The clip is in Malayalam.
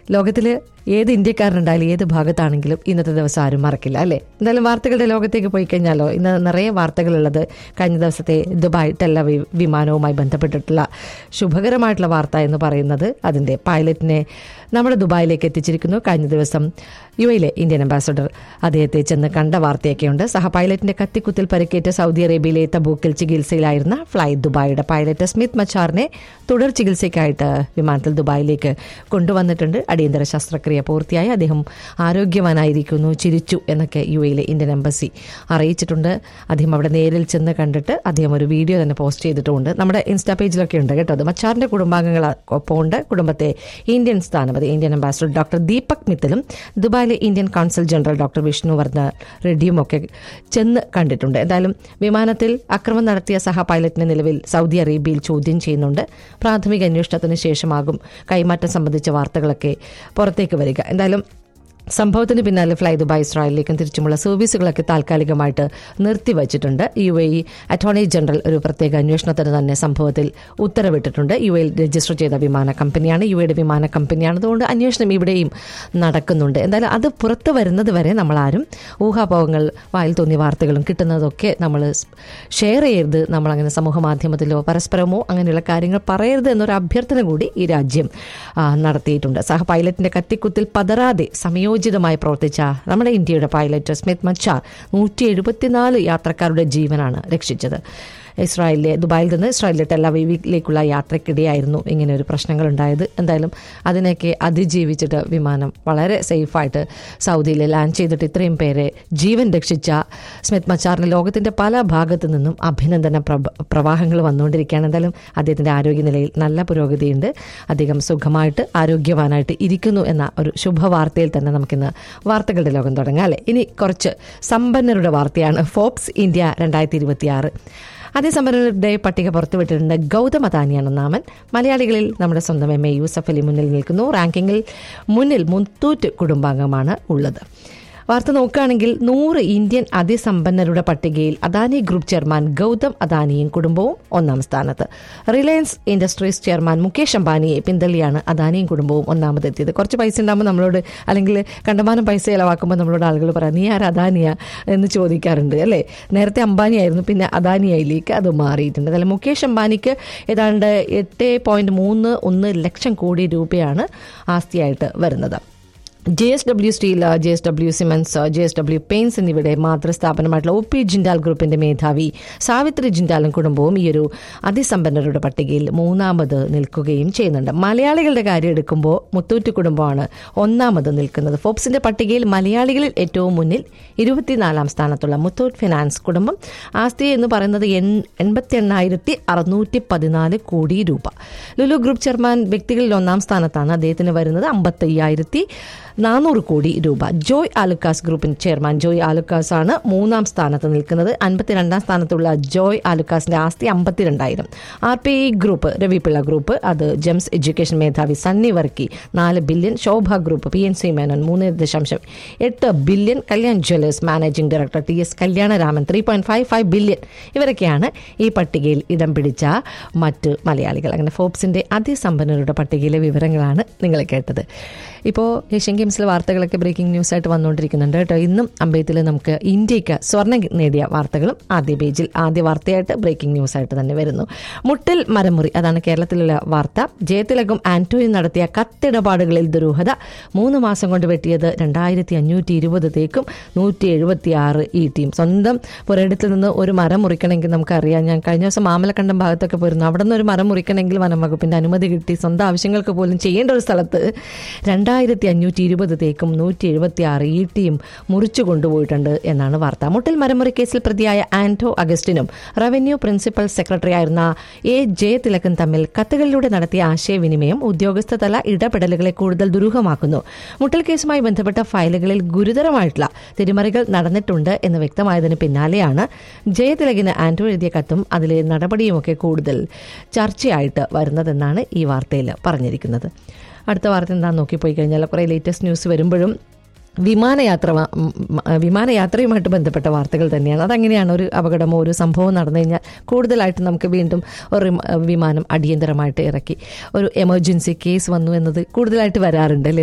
ലോകത്തിൽ ഏത് ഇന്ത്യക്കാരനുണ്ടായാലും ഏത് ഭാഗത്താണെങ്കിലും ഇന്നത്തെ ദിവസം ആരും മറക്കില്ല അല്ലേ എന്തായാലും വാർത്തകളുടെ ലോകത്തേക്ക് പോയി കഴിഞ്ഞാലോ ഇന്ന് നിറയെ വാർത്തകളുള്ളത് കഴിഞ്ഞ ദിവസത്തെ ദുബായ് ടെല്ലവി വിമാനവുമായി ബന്ധപ്പെട്ടിട്ടുള്ള ശുഭകരമായിട്ടുള്ള വാർത്ത എന്ന് പറയുന്നത് അതിൻ്റെ പൈലറ്റിനെ നമ്മുടെ ദുബായിലേക്ക് എത്തിച്ചിരിക്കുന്നു കഴിഞ്ഞ ദിവസം യു എയിലെ ഇന്ത്യൻ അംബാസഡർ അദ്ദേഹത്തെ ചെന്ന് കണ്ട വാർത്തയൊക്കെയുണ്ട് സഹ പൈലറ്റിന്റെ കത്തിക്കുത്തിൽ പരിക്കേറ്റ സൗദി അറേബ്യയിലെ തബൂക്കിൽ ചികിത്സയിലായിരുന്ന ഫ്ലൈ ദുബായിയുടെ പൈലറ്റ് സ്മിത്ത് മച്ചാറിനെ തുടർ ചികിത്സയ്ക്കായിട്ട് വിമാനത്തിൽ ദുബായിലേക്ക് കൊണ്ടുവന്നിട്ടുണ്ട് അടിയന്തര ശസ്ത്രക്രിയ പൂർത്തിയായി അദ്ദേഹം ആരോഗ്യവാനായിരിക്കുന്നു ചിരിച്ചു എന്നൊക്കെ യു എയിലെ ഇന്ത്യൻ എംബസി അറിയിച്ചിട്ടുണ്ട് അദ്ദേഹം അവിടെ നേരിൽ ചെന്ന് കണ്ടിട്ട് അദ്ദേഹം ഒരു വീഡിയോ തന്നെ പോസ്റ്റ് ചെയ്തിട്ടുമുണ്ട് നമ്മുടെ ഇൻസ്റ്റാ പേജിലൊക്കെ ഉണ്ട് കേട്ടോ അത് മച്ചാറിന്റെ കുടുംബാംഗങ്ങൾ ഒപ്പമുണ്ട് കുടുംബത്തെ ഇന്ത്യൻ സ്ഥാനപതി ഇന്ത്യൻ അംബാസഡർ ഡോക്ടർ ദീപക് മിത്തലും ദുബായിലെ Indian council general doctor Vishnuvardhan റെഡ്ഡിയും ഒക്കെ ചെന്ന് കണ്ടിട്ടുണ്ട് എന്തായാലും വിമാനത്തിൽ അക്രമം നടത്തിയ സഹ പൈലറ്റിനെ നിലവിൽ സൗദി അറേബ്യയിൽ ചോദ്യം ചെയ്യുന്നുണ്ട് പ്രാഥമിക അന്വേഷണത്തിന് ശേഷമാകും കൈമാറ്റം സംബന്ധിച്ച വാർത്തകളൊക്കെ പുറത്തേക്ക് വരിക എന്തായാലും സംഭവത്തിന് പിന്നാലെ ഫ്ലൈ ദുബായ് ഇസ്രായേലിലേക്കും തിരിച്ചുമുള്ള സർവീസുകളൊക്കെ താൽക്കാലികമായിട്ട് നിർത്തിവച്ചിട്ടുണ്ട് U A E attorney general ഒരു പ്രത്യേക അന്വേഷണത്തിന് തന്നെ സംഭവത്തിൽ ഉത്തരവിട്ടിട്ടുണ്ട് യു എയിൽ രജിസ്റ്റർ ചെയ്ത വിമാന കമ്പനിയാണ് യു എയുടെ വിമാന കമ്പനിയാണ് അതുകൊണ്ട് അന്വേഷണം ഇവിടെയും നടക്കുന്നുണ്ട് എന്തായാലും അത് പുറത്തു വരുന്നത് വരെ നമ്മളാരും ഊഹാപോഹങ്ങൾ വായിൽ തോന്നിയ വാർത്തകളും കിട്ടുന്നതൊക്കെ നമ്മൾ ഷെയർ ചെയ്യരുത് നമ്മളങ്ങനെ സമൂഹ മാധ്യമത്തിലോ പരസ്പരമോ അങ്ങനെയുള്ള കാര്യങ്ങൾ പറയരുത് എന്നൊരു അഭ്യർത്ഥന കൂടി ഈ രാജ്യം ആ, നടത്തിയിട്ടുണ്ട് സഹ പൈലറ്റിന്റെ കത്തിക്കുത്തിൽ പതറാതെ സമയോചിതമായി പ്രവർത്തിച്ച നമ്മുടെ ഇന്ത്യയുടെ പൈലറ്റ് സ്മിത്ത് മച്ചാർ നൂറ്റി എഴുപത്തിനാല് യാത്രക്കാരുടെ ജീവനാണ് രക്ഷിച്ചത് ഇസ്രായേലിലെ ദുബായിൽ നിന്ന് ഇസ്രായേലിലെ ടെല്ലവീവിലേക്കുള്ള യാത്രക്കിടെയായിരുന്നു ഇങ്ങനെ ഒരു പ്രശ്നങ്ങൾ ഉണ്ടായത് എന്തായാലും അതിനൊക്കെ അതിജീവിച്ചിട്ട് വിമാനം വളരെ സേഫായിട്ട് സൗദിയിൽ ലാൻഡ് ചെയ്തിട്ട് ഇത്രയും പേരെ ജീവൻ രക്ഷിച്ച സ്മിത്ത് മച്ചാറിന് ലോകത്തിന്റെ പല ഭാഗത്തു നിന്നും അഭിനന്ദന പ്രഭ- പ്രവാഹങ്ങൾ വന്നുകൊണ്ടിരിക്കുകയാണ് എന്തായാലും അദ്ദേഹത്തിന്റെ ആരോഗ്യനിലയിൽ നല്ല പുരോഗതിയുണ്ട് അദ്ദേഹം സുഖമായിട്ട് ആരോഗ്യവാനായിട്ട് ഇരിക്കുന്നു എന്ന ഒരു ശുഭവാർത്തയിൽ തന്നെ നമുക്കിന്ന് വാർത്തകളുടെ ലോകം തുടങ്ങാം അല്ലേ ഇനി കുറച്ച് സമ്പന്നരുടെ വാർത്തയാണ് ഫോബ്സ് ഇന്ത്യ രണ്ടായിരത്തി ഇരുപത്തിയാറ് അതേസമ്പന്നരുടെ പട്ടിക പുറത്തുവിട്ടിട്ടുണ്ട് ഗൗതം അദാനിയാണ് നാമൻ മലയാളികളിൽ നമ്മുടെ സ്വന്തം എം എ യൂസഫ് അലി മുന്നിൽ നിൽക്കുന്നു റാങ്കിങ്ങിൽ മുന്നിൽ മുത്തൂറ്റ് കുടുംബാംഗമാണ് ഉള്ളത് വാർത്ത നോക്കുകയാണെങ്കിൽ നൂറ് ഇന്ത്യൻ അതിസമ്പന്നരുടെ പട്ടികയിൽ അദാനി ഗ്രൂപ്പ് ചെയർമാൻ ഗൗതം അദാനിയും കുടുംബവും ഒന്നാം സ്ഥാനത്ത് റിലയൻസ് ഇൻഡസ്ട്രീസ് ചെയർമാൻ മുകേഷ് അംബാനിയെ പിന്തള്ളിയാണ് അദാനിയും കുടുംബവും ഒന്നാമതെത്തിയത് കുറച്ച് പൈസ ഉണ്ടാകുമ്പോൾ നമ്മളോട് അല്ലെങ്കിൽ കണ്ടമാനം പൈസ ചിലവാക്കുമ്പോൾ നമ്മളോട് ആളുകൾ പറയാം നീ ആരാ അദാനിയ എന്ന് ചോദിക്കാറുണ്ട് അല്ലേ നേരത്തെ അംബാനിയായിരുന്നു പിന്നെ അദാനിയയിലേക്ക് അത് മാറിയിട്ടുണ്ട് അതായത് മുകേഷ് അംബാനിക്ക് ഏതാണ്ട് എട്ട് പോയിന്റ് മൂന്ന് ഒന്ന് ലക്ഷം കോടി രൂപയാണ് ആസ്തിയായിട്ട് വരുന്നത് J S W steel J S W cements J S W paints എന്നിവയുടെ മാതൃസ്ഥാപനമായിട്ടുള്ള ഒ പി ജിൻഡാൽ ഗ്രൂപ്പിന്റെ മേധാവി സാവിത്രി ജിൻഡാലും കുടുംബവും ഈ ഒരു അതിസമ്പന്നരുടെ പട്ടികയിൽ മൂന്നാമത് നിൽക്കുകയും ചെയ്യുന്നുണ്ട് മലയാളികളുടെ കാര്യം എടുക്കുമ്പോൾ മുത്തൂറ്റ് കുടുംബമാണ് ഒന്നാമത് നിൽക്കുന്നത് ഫോബ്സിന്റെ പട്ടികയിൽ മലയാളികളിൽ ഏറ്റവും മുന്നിൽ ഇരുപത്തിനാലാം സ്ഥാനത്തുള്ള മുത്തൂറ്റ് ഫിനാൻസ് കുടുംബം ആസ്തി എന്ന് പറയുന്നത് എൺ- എൺപത്തി എണ്ണായിരത്തി അറുന്നൂറ്റി പതിനാല് കോടി രൂപ ലുലു ഗ്രൂപ്പ് ചെയർമാൻ വ്യക്തികളിൽ ഒന്നാം സ്ഥാനത്താണ് അദ്ദേഹത്തിന് വരുന്നത് അമ്പത്തയ്യായിരത്തി നാനൂറ് കോടി രൂപ ജോയ് ആലുക്കാസ് ഗ്രൂപ്പിന്റെ ചെയർമാൻ ജോയ് ആലുക്കാസ് ആണ് മൂന്നാം സ്ഥാനത്ത് നിൽക്കുന്നത് അൻപത്തിരണ്ടാം സ്ഥാനത്തുള്ള ജോയ് ആലുക്കാസിന്റെ ആസ്തി അമ്പത്തിരണ്ടായിരം R P E group Ravi Pillai group അത് ജെംസ് എഡ്യൂക്കേഷൻ മേധാവി സണ്ണി വർക്കി നാല് ബില്യൺ ശോഭ group P N C Menon മൂന്ന് ദശാംശം എട്ട് billion Kalyan Jewellers managing director T S Kalyanaraman three point five five billion ഇവരൊക്കെയാണ് ഈ പട്ടികയിൽ ഇടം പിടിച്ച മറ്റ് മലയാളികൾ അങ്ങനെ ഫോബ്സിന്റെ അതിസമ്പന്നരുടെ പട്ടികയിലെ വിവരങ്ങളാണ് നിങ്ങൾ കേട്ടത് ഇപ്പോൾ ഏഷ്യൻ ഗെയിംസിലെ വാർത്തകളൊക്കെ ബ്രേക്കിംഗ് ന്യൂസ് ആയിട്ട് വന്നുകൊണ്ടിരിക്കുന്നുണ്ട് കേട്ടോ ഇന്നും അമ്പയത്തിൽ നമുക്ക് ഇന്ത്യക്ക് സ്വർണ്ണം നേടിയ വാർത്തകളും ആദ്യ പേജിൽ ആദ്യ വാർത്തയായിട്ട് ബ്രേക്കിംഗ് ന്യൂസ് ആയിട്ട് തന്നെ വരുന്നു മുട്ടിൽ മരമുറി അതാണ് കേരളത്തിലുള്ള വാർത്ത ജയതിലകം ആന്റോയും നടത്തിയ കത്തിടപാടുകളിൽ ദുരൂഹത മൂന്ന് മാസം കൊണ്ട് വെട്ടിയത് രണ്ടായിരത്തി അഞ്ഞൂറ്റി ഇരുപത് തേക്കും നൂറ്റി എഴുപത്തി ആറ് ഈ ടീം സ്വന്തം പുരയിടത്തിൽ നിന്ന് ഒരു മരം മുറിക്കണമെങ്കിൽ നമുക്കറിയാം ഞാൻ കഴിഞ്ഞ ദിവസം മാമലക്കണ്ടം ഭാഗത്തൊക്കെ പോയിരുന്നു അവിടെ നിന്ന് ഒരു മരം മുറിക്കണമെങ്കിൽ വനം വകുപ്പിന്റെ അനുമതി കിട്ടി സ്വന്തം ആവശ്യങ്ങൾക്ക് പോലും ചെയ്യേണ്ട ഒരു സ്ഥലത്ത് രണ്ടായിരത്തി അഞ്ഞൂറ്റി ഇരുപത് തേക്കും നൂറ്റി എഴുപത്തി ആറ് ഈട്ടിയും മുറിച്ചു കൊണ്ടുപോയിട്ടുണ്ട് എന്നാണ് വാർത്ത മുട്ടിൽ മരമുറി കേസിൽ പ്രതിയായ ആന്റോ അഗസ്റ്റിനും റവന്യൂ പ്രിൻസിപ്പൽ സെക്രട്ടറി ആയിരുന്ന എ ജെ തിലകൻ തമ്മിൽ കത്തുകളിലൂടെ നടത്തിയ ആശയവിനിമയം ഉദ്യോഗസ്ഥ തല ഇടപെടലുകളെ കൂടുതൽ ദുരൂഹമാക്കുന്നു മുട്ടൽ കേസുമായി ബന്ധപ്പെട്ട ഫയലുകളിൽ ഗുരുതരമായിട്ടുള്ള തിരിമറികൾ നടന്നിട്ടുണ്ട് എന്ന് വ്യക്തമായതിന് പിന്നാലെയാണ് ജയതിലകിന് ആന്റോ എഴുതിയ കത്തും അതിലെ നടപടിയുമൊക്കെ കൂടുതൽ ചർച്ചയായിട്ട് വരുന്നതെന്നാണ് ഈ വാർത്തയിൽ പറഞ്ഞിരിക്കുന്നത് അടുത്ത വാർത്ത എന്താണെന്ന് നോക്കിപ്പോയി കഴിഞ്ഞാൽ കുറേ ലേറ്റസ്റ്റ് ന്യൂസ് വരുമ്പോഴും വിമാനയാത്ര വ- ഉം, ഉം, വിമാനയാത്രയുമായിട്ട് ബന്ധപ്പെട്ട വാർത്തകൾ തന്നെയാണ് അതങ്ങനെയാണ് ഒരു അപകടമോ ഒരു സംഭവം നടന്നു കഴിഞ്ഞാൽ കൂടുതലായിട്ട് നമുക്ക് വീണ്ടും ഒരു വിമാനം അടിയന്തരമായിട്ട് ഇറക്കി ഒരു എമർജൻസി കേസ് വന്നു എന്നത് കൂടുതലായിട്ട് വരാറുണ്ട് അല്ലേ